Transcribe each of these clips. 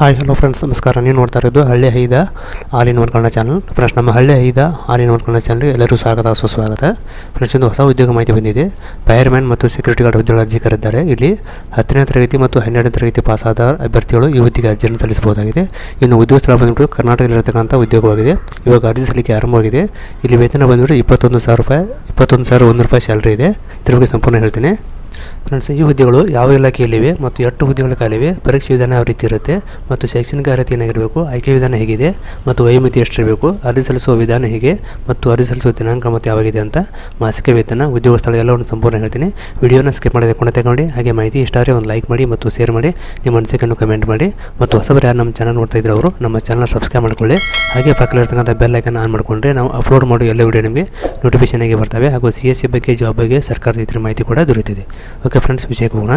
hi hello friends ನಮಸ್ಕಾರ ನೀವು ನೋಡ್ತಾ ಇರೋದು ಹಳ್ಳಿ ಹೈದ all in one Kannada channel friends ನಮ್ಮ ಹಳ್ಳಿ ಹೈದ ಆಲ್ ಇನ್ ಒನ್ ಕನ್ನಡ ಚಾನಲ್ಗೆ ಎಲ್ಲರಿಗೂ ಸ್ವಾಗತ ಸುಸ್ವಾಗತ ಫ್ರೆಂಡ್ಸ್ ಒಂದು ಹೊಸ ಉದ್ಯೋಗ ಮಾಹಿತಿ ಬಂದಿದೆ ಫೈರ್ಮ್ಯಾನ್ ಮತ್ತು ಸೆಕ್ಯೂರಿಟಿ ಗಾರ್ಡ್ ಹುದ್ದೆಗಳ ಅರ್ಜಿ ಕರೆದಿದ್ದಾರೆ ಇಲ್ಲಿ ಹತ್ತನೇ ತರಗತಿ ಮತ್ತು ಹನ್ನೆರಡನೇ ತರಗತಿ ಪಾಸಾದ ಅಭ್ಯರ್ಥಿಗಳು ಈ ಹುದ್ದೆಗೆ ಅರ್ಜಿಯನ್ನು ಸಲ್ಲಿಸಬಹುದಾಗಿದೆ ಇನ್ನು ಉದ್ಯೋಗ ಸ್ಥಳ ಬಂದ್ಬಿಟ್ಟು ಕರ್ನಾಟಕದಲ್ಲಿರತಕ್ಕಂಥ ಉದ್ಯೋಗವಾಗಿದೆ ಇವಾಗ ಅರ್ಜಿ ಸಲ್ಲಿಕೆ ಆರಂಭವಾಗಿದೆ ಇಲ್ಲಿ ವೇತನ ಬಂದ್ಬಿಟ್ಟು ಇಪ್ಪತ್ತೊಂದು ಸಾವಿರ ರೂಪಾಯಿ ಇಪ್ಪತ್ತೊಂದು ಸಾವಿರ ಒಂದು ರೂಪಾಯಿ ಸ್ಯಾಲ್ರಿ ಇದೆ ಇದ್ರ ಬಗ್ಗೆ ಸಂಪೂರ್ಣ ಹೇಳ್ತೀನಿ ಫ್ರೆಂಡ್ಸ್ ಈ ಹುದ್ದೆಗಳು ಯಾವ ಇಲಾಖೆಯಲ್ಲಿವೆ ಮತ್ತು ಎಷ್ಟು ಹುದ್ದೆಗಳ ಕಾಲಿವೆ ಪರೀಕ್ಷೆ ವಿಧಾನ ಯಾವ ರೀತಿ ಇರುತ್ತೆ ಮತ್ತು ಶೈಕ್ಷಣಿಕ ಅರ್ಹತೆ ಏನಾಗಿರಬೇಕು ಆಯ್ಕೆ ವಿಧಾನ ಹೇಗಿದೆ ಮತ್ತು ವಯೋಮಿತಿ ಎಷ್ಟಿರಬೇಕು ಅರ್ಜಿ ಸಲ್ಲಿಸುವ ವಿಧಾನ ಹೇಗೆ ಮತ್ತು ಅರ್ಜಿ ಸಲ್ಲಿಸುವ ದಿನಾಂಕ ಮತ್ತು ಯಾವಾಗಿದೆ ಅಂತ ಮಾಸಿಕ ವೇತನ ಉದ್ಯೋಗ ಸ್ಥಳ ಎಲ್ಲವನ್ನು ಸಂಪೂರ್ಣ ಹೇಳ್ತೀನಿ ವಿಡಿಯೋನ ಸ್ಕಿಪ್ ಮಾಡದೆ ಕೊಂಡು ತಗೊಂಡು ಹಾಗೆ ಮಾಹಿತಿ ಇಷ್ಟ ಆದರೆ ಒಂದು ಲೈಕ್ ಮಾಡಿ ಮತ್ತು ಶೇರ್ ಮಾಡಿ ನಿಮ್ಮ ಅನಿಸಿಕೆಯನ್ನು ಕಮೆಂಟ್ ಮಾಡಿ ಮತ್ತು ಹೊಸಬರು ಯಾರು ನಮ್ಮ ಚಾನಲ್ ನೋಡ್ತಾ ಇದ್ರು ಅವರು ನಮ್ಮ ಚಾನಲ್ ಸಬ್ಸ್ಕ್ರೈಬ್ ಮಾಡ್ಕೊಳ್ಳಿ ಹಾಗೆ ಪಕ್ಕದಲ್ಲಿರ್ತಕ್ಕಂಥ ಬೆಲ್ ಐಕನ್ ಆನ್ ಮಾಡಿಕೊಂಡ್ರೆ ನಾವು ಅಪ್ಲೋಡ್ ಮಾಡೋ ಎಲ್ಲ ವಿಡಿಯೋ ನಿಮಗೆ ನೋಟಿಫಿಕೇಶನ್ ಆಗಿ ಬರ್ತವೆ ಹಾಗೂ ಸಿ ಎಸ್ ಸಿ ಬಗ್ಗೆ ಜಾಬ್ ಬಗ್ಗೆ ಸರ್ಕಾರದ ಇತರ ಮಾಹಿತಿ ಕೂಡ ದೊರೆತಿದೆ ಓಕೆ ಫ್ರೆಂಡ್ಸ್ ವಿಷಯಕ್ಕೆ ಹೋಗೋಣ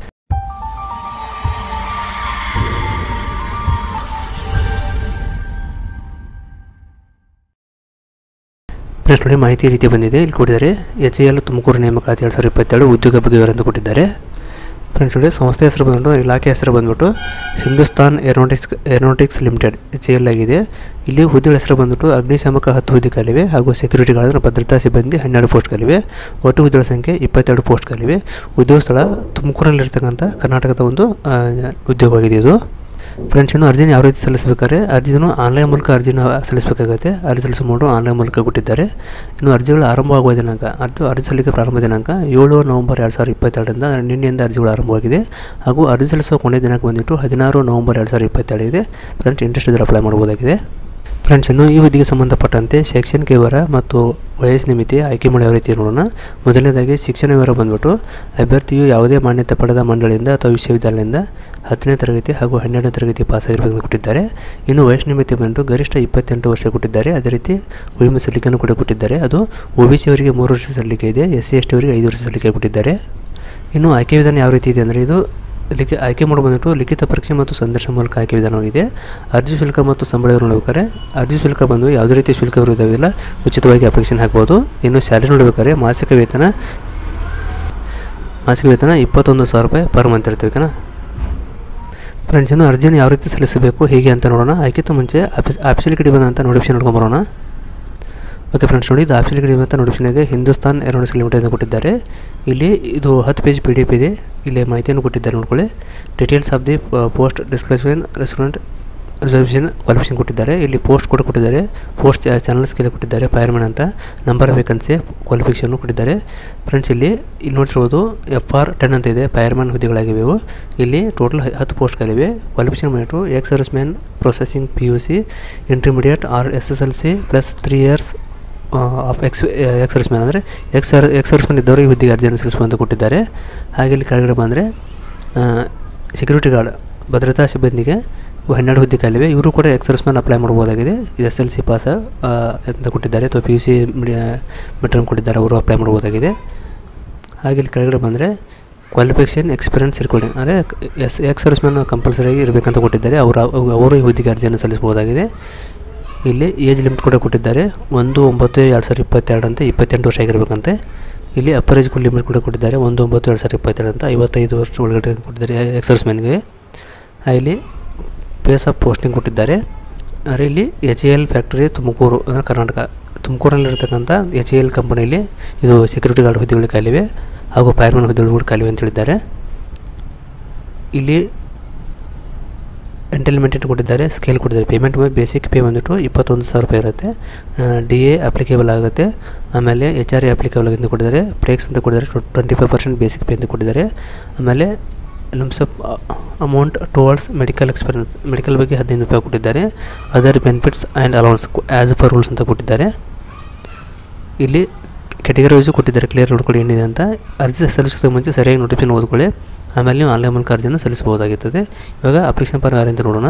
ಫ್ರೆಂಡ್ಸ್ ನೋಡಿ ಮಾಹಿತಿ ಈ ರೀತಿ ಬಂದಿದೆ ಇಲ್ಲಿ ಕೊಟ್ಟಿದ್ದಾರೆ ಎಚ್ ಎಲ್ ತುಮಕೂರು ನೇಮಕಾತಿ ಎರಡು ಸಾವಿರದ ಇಪ್ಪತ್ತೇಳು ಉದ್ಯೋಗ ಬಗ್ಗೆ ವಿವರ ಅಂತ ಕೊಟ್ಟಿದ್ದಾರೆ ಫ್ರೆಂಡ್ಸ್ ನೋಡಿ ಸಂಸ್ಥೆ ಹೆಸರು ಬಂದ್ಬಿಟ್ಟು ಇಲಾಖೆ ಹೆಸರು ಬಂದ್ಬಿಟ್ಟು Hindustan aeronautics aeronautics limited H L ಆಗಿದೆ ಇಲ್ಲಿ ಹುದ್ದೆಗಳ ಹೆಸರು ಬಂದ್ಬಿಟ್ಟು ಅಗ್ನಿಶಾಮಕ ಹತ್ತು ಹುದ್ದೆಗಳಿವೆ ಹಾಗೂ ಸೆಕ್ಯೂರಿಟಿಗಳಂದ್ರೆ ಭದ್ರತಾ ಸಿಬ್ಬಂದಿ ಹನ್ನೆರಡು ಪೋಸ್ಟ್ಗಳಿವೆ ಒಟ್ಟು ಹುದ್ದೆಗಳ ಸಂಖ್ಯೆ ಇಪ್ಪತ್ತೆರಡು ಪೋಸ್ಟ್ಗಳಿವೆ ಉದ್ಯೋಗ ಸ್ಥಳ ತುಮಕೂರಲ್ಲಿರ್ತಕ್ಕಂಥ ಕರ್ನಾಟಕದ ಒಂದು ಆ, ಉದ್ಯೋಗವಾಗಿದೆ ಇದು ಫ್ರೆಂಡ್ಸ್ ಇನ್ನು ಅರ್ಜಿನ ಯಾವ ರೀತಿ ಸಲ್ಲಿಸಬೇಕಾದ್ರೆ ಅರ್ಜಿಯನ್ನು ಆನ್ಲೈನ್ ಮೂಲಕ ಅರ್ಜಿನ ಸಲ್ಲಿಸಬೇಕಾಗುತ್ತೆ ಅರ್ಜಿ ಸಲ್ಲಿಸೋ ಮಾಡೋದು ಆನ್ಲೈನ್ ಮೂಲಕ ಕೊಟ್ಟಿದ್ದಾರೆ ಇನ್ನು ಅರ್ಜಿಗಳು ಆರಂಭವಾಗುವ ದಿನಾಂಕ ಅರ್ಜಿ ಅರ್ಜಿ ಸಲ್ಲಿಕೆ ಪ್ರಾರಂಭ ದಿನಾಂಕ ಏಳು ನವಂಬರ್ ಎರಡು ಸಾವಿರದ ಇಪ್ಪತ್ತೆರಡರಿಂದ ನಿನ್ನೆಯಿಂದ ಅರ್ಜಿಗಳು ಆರಂಭವಾಗಿದೆ ಹಾಗೂ ಅರ್ಜಿ ಸಲ್ಲಿಸುವ ಕೊನೆಯ ದಿನಾಂಕ ಬಂದಿಟ್ಟು ಹದಿನಾರು ನವಂಬರ್ ಎರಡು ಸಾವಿರದ ಇಪ್ಪತ್ತೆರಡು ಇದೆ ಫ್ರೆಂಡ್ಸ್ ಇಂಟ್ರೆಸ್ಟ್ ಇದ್ದರೆ ಅಪ್ಲೈ ಮಾಡ್ಬೋದಾಗಿದೆ ಫ್ರೆಂಡ್ಸ್ ಇನ್ನು ಈ ಹುದ್ದೆಗೆ ಸಂಬಂಧಪಟ್ಟಂತೆ ಶೈಕ್ಷಣಿಕ ವಿವರ ಮತ್ತು ವಯಸ್ಸು ನಿಮಿತಿ ಆಯ್ಕೆ ಮಾಡೋ ಯಾವ ರೀತಿ ನೋಡೋಣ ಮೊದಲನೇದಾಗಿ ಶಿಕ್ಷಣ ವಿವರ ಬಂದ್ಬಿಟ್ಟು ಅಭ್ಯರ್ಥಿಯು ಯಾವುದೇ ಮಾನ್ಯತೆ ಪಡೆದ ಮಂಡಳಿಯಿಂದ ಅಥವಾ ವಿಶ್ವವಿದ್ಯಾಲಯದಿಂದ ಹತ್ತನೇ ತರಗತಿ ಹಾಗೂ ಹನ್ನೆರಡನೇ ತರಗತಿ ಪಾಸಾಗಿರಬೇಕು ಕೊಟ್ಟಿದ್ದಾರೆ ಇನ್ನು ವಯಸ್ಸು ನಿಮಿತಿ ಬಂದು ಗರಿಷ್ಠ ಇಪ್ಪತ್ತೆಂಟು ವರ್ಷ ಕೊಟ್ಟಿದ್ದಾರೆ ಅದೇ ರೀತಿ ಉಳಿಮೆ ಸಲ್ಲಿಕೆಯನ್ನು ಕೂಡ ಕೊಟ್ಟಿದ್ದಾರೆ ಅದು ಒ ಬಿ ಸಿ ಅವರಿಗೆ ಮೂರು ವರ್ಷ ಸಲ್ಲಿಕೆ ಇದೆ ಎಸ್ ಸಿ ಎಸ್ ಟಿ ಅವರಿಗೆ ಐದು ವರ್ಷ ಸಲ್ಲಿಕೆ ಕೊಟ್ಟಿದ್ದಾರೆ ಇನ್ನು ಆಯ್ಕೆ ವಿಧಾನ ಯಾವ ರೀತಿ ಇದೆ ಅಂದರೆ ಇದು ಲಿಖಿ ಆಯ್ಕೆ ಮಾಡಿ ಬಂದ್ಬಿಟ್ಟು ಲಿಖಿತ ಪರೀಕ್ಷೆ ಮತ್ತು ಸಂದರ್ಶನ ಮೂಲಕ ಆಯ್ಕೆ ವಿಧಾನವಾಗಿದೆ ಅರ್ಜಿ ಶುಲ್ಕ ಮತ್ತು ಸಂಬಳ ವಿವರ ನೋಡ್ಬೇಕಾದ್ರೆ ಅರ್ಜಿ ಶುಲ್ಕ ಬಂದು ಯಾವುದೇ ರೀತಿಯ ಶುಲ್ಕ ಇರುವುದಿಲ್ಲ ಉಚಿತವಾಗಿ ಅಪ್ಲಿಕೇಶನ್ ಹಾಕ್ಬೋದು ಇನ್ನು ಸ್ಯಾಲರಿ ನೋಡ್ಬೇಕಾದ್ರೆ ಮಾಸಿಕ ವೇತನ ಮಾಸಿಕ ವೇತನ ಇಪ್ಪತ್ತೊಂದು ಸಾವಿರ ರೂಪಾಯಿ ಪರ್ ಮಂತ್ ಇರ್ತವೆ ಓಕೆನಾ ಫ್ರೆಂಡ್ಸ್ ಇನ್ನು ಅರ್ಜಿನ ಯಾವ ರೀತಿ ಸಲ್ಲಿಸಬೇಕು ಹೇಗೆ ಅಂತ ನೋಡೋಣ ಆಯ್ಕಿಂತ ಮುಂಚೆ ಆಫೀಸ್ ಆಫೀಸಲ್ಲಿ ಕಡೆ ಬಂದಂಥ ನೋಟಿಫಿಕೇಶನ್ ನೋಡ್ಕೊಂಬರೋಣ ಓಕೆ ಫ್ರೆಂಡ್ಸ್ ನೋಡಿ ಇದು ಆಫೀಸಲ್ಲಿ ಕಡೆ ಬಂದಂಥ ನೋಟಿಫಿಕೇಶನ್ ಇದೆ ಹಿಂದೂಸ್ತಾನ್ ಏರೋನಾಟಿಕ್ಸ್ ಲಿಮಿಟೆಡ್ ಅಂತ ಕೊಟ್ಟಿದ್ದಾರೆ ಇಲ್ಲಿ ಇದು ಹತ್ತು ಪೇಜ್ ಪಿ ಡಿ ಎಫ್ ಇದೆ ಇಲ್ಲಿ ಮಾಹಿತಿಯನ್ನು ಕೊಟ್ಟಿದ್ದಾರೆ ನೋಡ್ಕೊಳ್ಳಿ details of the post description restaurant reservation qualification ಕೊಟ್ಟಿದ್ದಾರೆ ಇಲ್ಲಿ ಪೋಸ್ಟ್ ಕೂಡ ಕೊಟ್ಟಿದ್ದಾರೆ ಪೋಸ್ಟ್ ಚಾನಲ್ ಸ್ಕೇಲ್ ಕೊಟ್ಟಿದ್ದಾರೆ ಫೈರ್ಮನ್ ಅಂತ ನಂಬರ್ ಆಫ್ ವೇಕನ್ಸಿ ಕ್ವಾಲಿಫಿಕೇಷನ್ನು ಕೊಟ್ಟಿದ್ದಾರೆ ಫ್ರೆಂಡ್ಸ್ ಇಲ್ಲಿ ಇಲ್ಲಿ ನೋಡ್ತಿರ್ಬೋದು ಎಫ್ ಆರ್ ಟೆನ್ ಅಂತ ಇದೆ ಫೈರ್ಮನ್ ಹುದ್ದೆಗಳಾಗಿವೆ ಇವು ಇಲ್ಲಿ ಟೋಟಲ್ ಹತ್ತು ಪೋಸ್ಟ್ಗಳಿವೆ ಕ್ವಾಲಿಫಿಕೇಷನ್ ಬಂದ್ಬಿಟ್ಟು ex service man processing P U C intermediate R S S L C plus three years of ex ex service man ಅಂದರೆ ex sir ex service man ಇದ್ದವರು ಈ ಹುದ್ದೆಗೆ ಅರ್ಜಿಯನ್ನು ಸಲ್ಲಿಸುವಂತ ಕೊಟ್ಟಿದ್ದಾರೆ ಹಾಗೆ ಇಲ್ಲಿ ಕೆಳಗಡೆ ಬಂದರೆ ಸೆಕ್ಯೂರಿಟಿ ಗಾರ್ಡ್ ಭದ್ರತಾ ಸಿಬ್ಬಂದಿಗೆ ಇವು ಹನ್ನೆರಡು ಹುದ್ದೆ ಕಾಲಿವೆ ಇವರು ಕೂಡ ಎಕ್ಸ್ ಸರ್ವಿಸ್ ಮ್ಯಾನ್ ಅಪ್ಲೈ ಮಾಡ್ಬೋದಾಗಿದೆ ಇದು ಎಸ್ ಎಲ್ ಸಿ ಪಾಸ ಅಂತ ಕೊಟ್ಟಿದ್ದಾರೆ ಅಥವಾ ಪಿ ಯು ಸಿ ಮೆಟ್ರನ್ ಕೊಟ್ಟಿದ್ದಾರೆ ಅವರು ಅಪ್ಲೈ ಮಾಡ್ಬೋದಾಗಿದೆ ಹಾಗೆ ಇಲ್ಲಿ ಕೆಳಗಡೆ ಬಂದರೆ ಕ್ವಾಲಿಫಿಕೇಷನ್ ಎಕ್ಸ್ಪೀರಿಯನ್ಸ್ ರಿಕಾರ್ಡಿಂಗ್ ಅಂದರೆ ಎಸ್ ಎಕ್ಸ್ ಸರ್ವಿಸ್ ಮ್ಯಾನ್ ಕಂಪಲ್ಸರಿಯಾಗಿ ಇರಬೇಕಂತ ಕೊಟ್ಟಿದ್ದಾರೆ ಅವರು ಅವರು ಈ ಹುದ್ದೆಗೆ ಅರ್ಜಿಯನ್ನು ಸಲ್ಲಿಸಬಹುದಾಗಿದೆ ಇಲ್ಲಿ ಏಜ್ ಲಿಮಿಟ್ ಕೂಡ ಕೊಟ್ಟಿದ್ದಾರೆ ಒಂದು ಒಂಬತ್ತು ಎರಡು ಸಾವಿರದ ಇಪ್ಪತ್ತೆರಡು ಅಂತ ಇಪ್ಪತ್ತೆಂಟು ವರ್ಷ ಆಗಿರಬೇಕಂತೆ ಇಲ್ಲಿ ಅಪ್ಪರ್ ಏಜ್ ಲಿಮಿಟ್ ಕೂಡ ಕೊಟ್ಟಿದ್ದಾರೆ ಒಂದು ಒಂಬತ್ತು ಎರಡು ಸಾವಿರದ ಇಪ್ಪತ್ತೆರಡು ಅಂತ ಐವತ್ತೈದು ವರ್ಷ ಒಳಗಡೆ ಕೊಟ್ಟಿದ್ದಾರೆ ಎಕ್ಸ್ ಸರ್ವಿಸ್ ಮ್ಯಾನ್ಗೆ ಇಲ್ಲಿ ಪೇಸ್ ಆಫ್ ಪೋಸ್ಟಿಂಗ್ ಕೊಟ್ಟಿದ್ದಾರೆ ಅಂದರೆ ಇಲ್ಲಿ H A L factory Tumakuru ಅಂದರೆ ಕರ್ನಾಟಕ ತುಮಕೂರಲ್ಲಿರ್ತಕ್ಕಂಥ ಎಚ್ ಎ ಎಲ್ ಕಂಪನಿಯಲ್ಲಿ ಇದು ಸೆಕ್ಯೂರಿಟಿ ಗಾರ್ಡ್ ಹುದ್ದೆಗಳು ಖಾಲಿವೆ ಹಾಗೂ ಫೈರ್ಮನ್ ಹುದ್ದೆಗಳು ಕೂಡ ಖಾಲಿವೆ ಅಂತ ಹೇಳಿದ್ದಾರೆ ಇಲ್ಲಿ ಎಂಟಲ್ಮೆಂಟ್ ಕೊಟ್ಟಿದ್ದಾರೆ ಸ್ಕೇಲ್ ಕೊಟ್ಟಿದ್ದಾರೆ ಪೇಮೆಂಟ್ ಬೇಸಿಕ್ ಪೇ ಬಂದ್ಬಿಟ್ಟು ಇಪ್ಪತ್ತೊಂದು ಸಾವಿರ ರೂಪಾಯಿ ಇರುತ್ತೆ ಡಿ ಎ ಅಪ್ಲಿಕೇಬಲ್ ಆಗುತ್ತೆ ಆಮೇಲೆ ಎಚ್ ಆರ್ ಎ ಅಪ್ಲಿಕೇಬಲ್ ಅಂತ ಕೊಟ್ಟಿದ್ದಾರೆ ಬ್ರೇಕ್ಸ್ ಅಂತ ಕೊಟ್ಟಿದ್ದಾರೆ twenty five percent basic pay ಅಂತ ಕೊಟ್ಟಿದ್ದಾರೆ ಆಮೇಲೆ lump sum amount towards medical experience medical ಬಗ್ಗೆ ಹದಿನೈದು ರೂಪಾಯಿ ಕೊಟ್ಟಿದ್ದಾರೆ other benefits and allowance as per rules ಅಂತ ಕೊಟ್ಟಿದ್ದಾರೆ ಇಲ್ಲಿ ಕೆಟಗರಿ ವೈಸು ಕೊಟ್ಟಿದ್ದಾರೆ ಕ್ಲಿಯರ್ ನೋಡ್ಕೊಳ್ಳಿ ಏನಿದೆ ಅಂತ ಅರ್ಜಿ ಸಲ್ಲಿಸೋದಕ್ಕೆ ಮುಂಚೆ ಸರಿಯಾಗಿ ನೋಟಿಫಿಕೇಶನ್ ಓದ್ಕೊಳ್ಳಿ ಆಮೇಲೆ ನೀವು ಆನ್ಲೈನ್ ಮೂಲಕ ಅರ್ಜಿಯನ್ನು ಸಲ್ಲಿಸಬಹುದಾಗಿರ್ತದೆ ಇವಾಗ ಅಪ್ಲಿಕೇಶನ್ ಪರ್ ಯಾರಿಂದ ನೋಡೋಣ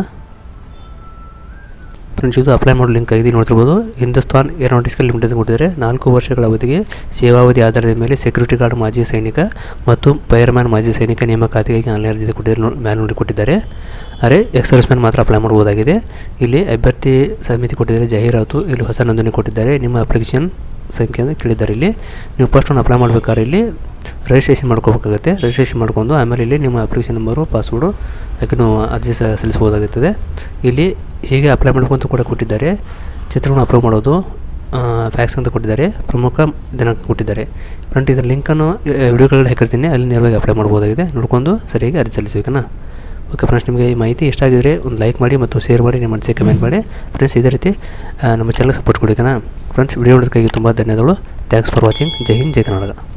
ಫ್ರೆಂಡ್ಸ್ ಇದು ಅಪ್ಲೈ ಮಾಡೋ ಲಿಂಕ್ ಆಗಿದೆ ನೋಡ್ತಿರ್ಬೋದು ಹಿಂದೂಸ್ತಾನ್ ಏರೋನಾಟಿಕ್ಸ್ ಲಿಮಿಟೆಡ್ ಕೊಟ್ಟಿದ್ದಾರೆ ನಾಲ್ಕು ವರ್ಷಗಳ ಅವಧಿಗೆ ಸೇವಾವಧಿ ಆಧಾರದ ಮೇಲೆ ಸೆಕ್ಯೂರಿಟಿ ಗಾರ್ಡ್ ಮಾಜಿ ಸೈನಿಕ ಮತ್ತು ಫೈರ್ಮ್ಯಾನ್ ಮಾಜಿ ಸೈನಿಕ ನೇಮಕಾತಿಗಾಗಿ ಆನ್ಲೈನ್ ಅರ್ಜಿ ಕೊಟ್ಟಿದ್ದಾರೆ ನೋ ಮ್ಯಾಲ್ ನೋಡಿ ಕೊಟ್ಟಿದ್ದಾರೆ ಅರೆ ಎಕ್ಸ್ ಸರ್ವಿಸ್ ಮ್ಯಾನ್ ಮಾತ್ರ ಅಪ್ಲೈ ಮಾಡ್ಬೋದಾಗಿದೆ ಇಲ್ಲಿ ಅಭ್ಯರ್ಥಿ ಸಮಿತಿ ಕೊಟ್ಟಿದ್ದಾರೆ ಜಾಹೀರಾತು ಇಲ್ಲಿ ಹೊಸ ನೋಂದಣಿ ಕೊಟ್ಟಿದ್ದಾರೆ ನಿಮ್ಮ ಅಪ್ಲಿಕೇಶನ್ ಸಂಖ್ಯೆಯನ್ನು ಕೇಳಿದ್ದಾರೆ ಇಲ್ಲಿ ನೀವು ಫಸ್ಟ್ ಒಂದು ಅಪ್ಲೈ ಮಾಡ್ಬೇಕಾದ್ರೆ ಇಲ್ಲಿ ರಿಜಿಸ್ಟ್ರೇಷನ್ ಮಾಡ್ಕೋಬೇಕಾಗುತ್ತೆ ರಿಜಿಸ್ಟ್ರೇಷನ್ ಮಾಡ್ಕೊಂಡು ಆಮೇಲೆ ಇಲ್ಲಿ ನಿಮ್ಮ ಅಪ್ಲಿಕೇಶನ್ ನಂಬರು ಪಾಸ್ವರ್ಡು ಅದಕ್ಕೆ ನೀವು ಅರ್ಜಿ ಸ ಸಲ್ಲಿಸ್ಬೋದಾಗುತ್ತದೆ ಇಲ್ಲಿ ಹೀಗೆ ಅಪ್ಲೈ ಮಾಡ್ಕೊಂತ ಕೂಡ ಕೊಟ್ಟಿದ್ದಾರೆ ಚಿತ್ರವನ್ನು ಅಪ್ಲೋಡ್ ಮಾಡೋದು ಫ್ಯಾಕ್ಸ್ ಅಂತ ಕೊಟ್ಟಿದ್ದಾರೆ ಪ್ರಮುಖ ದಿನಾಂಕ ಕೊಟ್ಟಿದ್ದಾರೆ ಫ್ರಂಟ್ ಇದರ ಲಿಂಕನ್ನು ವಿಡಿಯೋಗಳಲ್ಲಿ ಹಾಕಿರ್ತೀನಿ ಅಲ್ಲಿ ನೇರವಾಗಿ ಅಪ್ಲೈ ಮಾಡ್ಬೋದಾಗಿದೆ ನೋಡ್ಕೊಂಡು ಸರಿಯಾಗಿ ಅರ್ಜಿ ಸಲ್ಲಿಸಬೇಕನ್ನ ಓಕೆ ಫ್ರೆಂಡ್ಸ್ ನಿಮಗೆ ಈ ಮಾಹಿತಿ ಇಷ್ಟ ಆಗಿದ್ರೆ ಒಂದು ಲೈಕ್ ಮಾಡಿ ಮತ್ತು ಶೇರ್ ಮಾಡಿ ನಿಮ್ಮ ಮನಸ್ಸಿಗೆ ಕಮೆಂಟ್ ಮಾಡಿ ಫ್ರೆಂಡ್ಸ್ ಇದೇ ರೀತಿ ಆ, ನಮ್ಮ ಚಾನಲ್ ಸಪೋರ್ಟ್ ಕೊಡಿ ಫ್ರೆಂಡ್ಸ್ ವಿಡಿಯೋ ನೋಡೋದಕ್ಕಾಗಿ ತುಂಬ ಧನ್ಯವಾದಗಳು ಥ್ಯಾಂಕ್ಸ್ ಫಾರ್ ವಾಚಿಂಗ್ ಜೈ ಹಿಂದ್ ಜೈ ಕರ್ನಾಟಕ